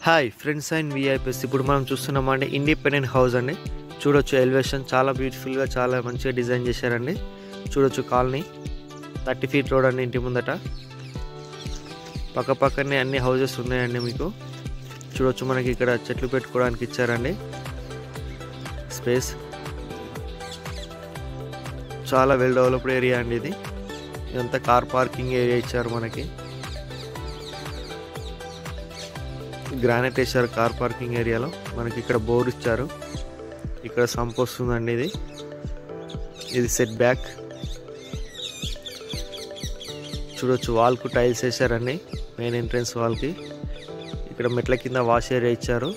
hi friends and VIPs ఇప్పుడు మనం చూస్తున్నామండి ఇండిపెండెంట్ హౌస్ అండి చూడొచ్చు ఎలివేషన్ చాలా బ్యూటిఫుల్గా చాలా మంచిగా డిజైన్ చేశారండి చూడొచ్చు కాలనీ థర్టీ ఫీట్ రోడ్ అండి ఇంటి ముందట పక్క పక్కనే అన్ని హౌజెస్ ఉన్నాయండి మీకు చూడొచ్చు మనకి ఇక్కడ చెట్లు పెట్టుకోవడానికి ఇచ్చారండి స్పేస్ చాలా వెల్ డెవలప్డ్ ఏరియా అండి ఇది ఇదంతా కార్ పార్కింగ్ ఏరియా ఇచ్చారు మనకి గ్రానైట్ వేశారు కార్ పార్కింగ్ ఏరియాలో మనకి ఇక్కడ బోర్ ఇచ్చారు ఇక్కడ సంప్ వస్తుందండి ఇది ఇది సెట్ బ్యాక్ చూడొచ్చు వాల్కు టైల్స్ వేశారండి మెయిన్ ఎంట్రన్స్ వాల్కి ఇక్కడ మెట్ల కింద వాష్ ఏరియా ఇచ్చారు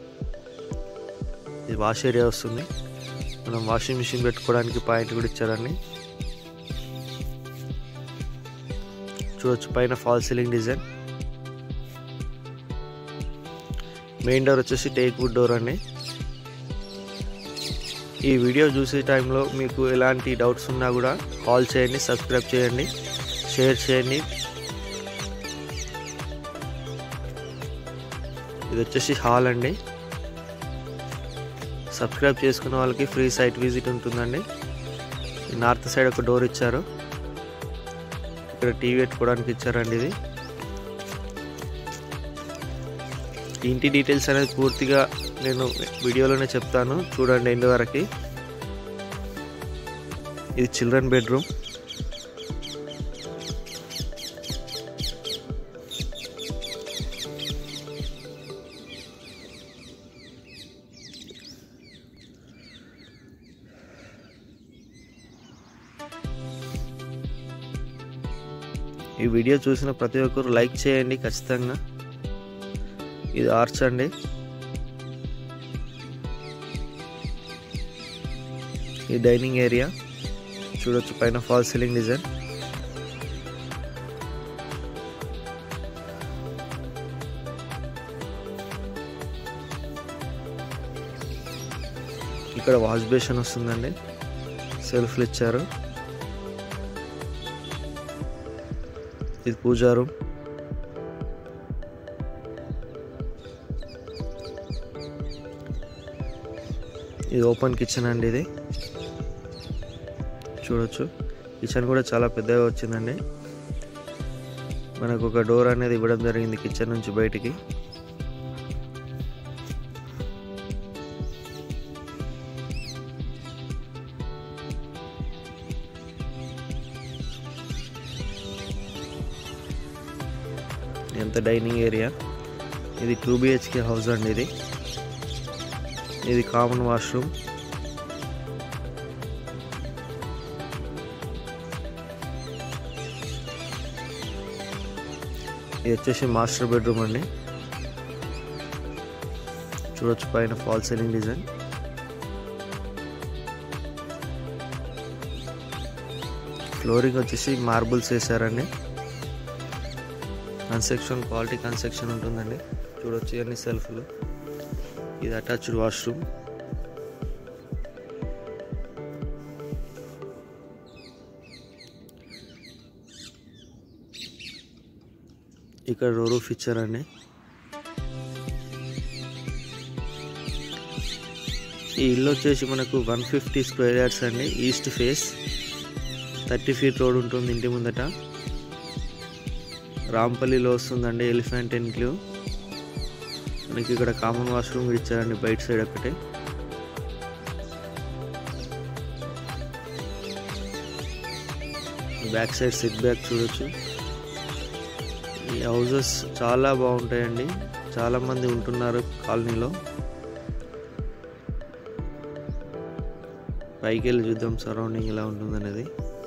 ఇది వాష్ ఏరియా వస్తుంది మనం వాషింగ్ మిషన్ పెట్టుకోవడానికి పాయింట్ కూడా ఇచ్చారండి చూడొచ్చు పైన fall ceiling design main door వచ్చేసి టేక్ వుడ్ డోర్ అండి ఈ వీడియో చూసే టైంలో మీకు ఎలాంటి డౌట్స్ ఉన్నా కూడా కాల్ చేయండి సబ్స్క్రైబ్ చేయండి షేర్ చేయండి ఇది వచ్చేసి హాల్ అండి సబ్స్క్రైబ్ చేసుకున్న వాళ్ళకి ఫ్రీ సైట్ విజిట్ ఉంటుందండి నార్త్ సైడ్ ఒక డోర్ ఇచ్చారు ఇక్కడ టీవీ పెట్టుకోవడానికి ఇచ్చారండి ఇది ఇంటి డీటెయిల్స్ అనేది పూర్తిగా నేను వీడియోలోనే చెప్తాను చూడండి ఎండ్ వరకు ఇది చిల్డ్రన్ బెడ్రూమ్ ఈ వీడియో చూసిన ప్రతి ఒక్కరు లైక్ చేయండి ఖచ్చితంగా ఇది ఆర్చ్ అండి ఈ డైనింగ్ ఏరియా చూడొచ్చు పైన ఫాల్ సీలింగ్ డిజైన్ ఇక్కడ వాష్ బేషన్ వస్తుందండి సెల్ఫ్లు ఇచ్చారు ఇది పూజా రూమ్ ఇది ఓపెన్ కిచెన్ అండి ఇది చూడొచ్చు కిచెన్ కూడా చాలా పెద్దగా వచ్చిందండి మనకు ఒక డోర్ అనేది ఇవ్వడం జరిగింది కిచెన్ నుంచి బయటికి ఎంత డైనింగ్ ఏరియా ఇది టూ బిహెచ్కే హౌస్ అండి ఇది ఇది కామన్ వాష్రూమ్ ఇది వచ్చేసి మాస్టర్ బెడ్రూమ్ అండి చూడొచ్చు పైన ఫాల్ సీలింగ్ డిజైన్ ఫ్లోరింగ్ వచ్చేసి మార్బుల్స్ వేసారండి కన్స్ట్రక్షన్ క్వాలిటీ కన్స్ట్రక్షన్ ఉంటుందండి చూడొచ్చు ఇవన్నీ సెల్ఫ్లు ఇది అటాచ్డ్ వాష్రూమ్ ఇక్కడ రూఫ్ ఇచ్చారండి ఈ ఇల్లు వచ్చేసి మనకు వన్ ఫిఫ్టీ స్క్వేర్ యార్డ్స్ అండి east face thirty feet road ఉంటుంది ఇంటి ముందట రాంపల్లిలో వస్తుందండి ఎలిఫెంట్ ఎన్క్లూ మనకి ఇక్కడ కామన్ వాష్రూమ్ కూడా ఇచ్చారండి బయట సైడ్ ఒకటే బ్యాక్ సైడ్ సిట్ బ్యాక్ చూడొచ్చు ఈ హౌజెస్ చాలా బాగుంటాయండి చాలా మంది ఉంటున్నారు కాలనీలో పైకి వెళ్ళి చూద్దాం సరౌండింగ్ ఎలా ఉంటుందనేది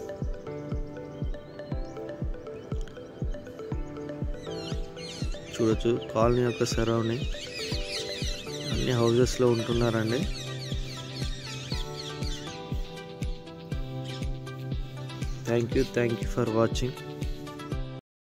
చూడొచ్చు కాలనీ యొక్క సరౌండింగ్ అన్ని హౌజెస్లో ఉంటున్నారండి thank you thank you for watching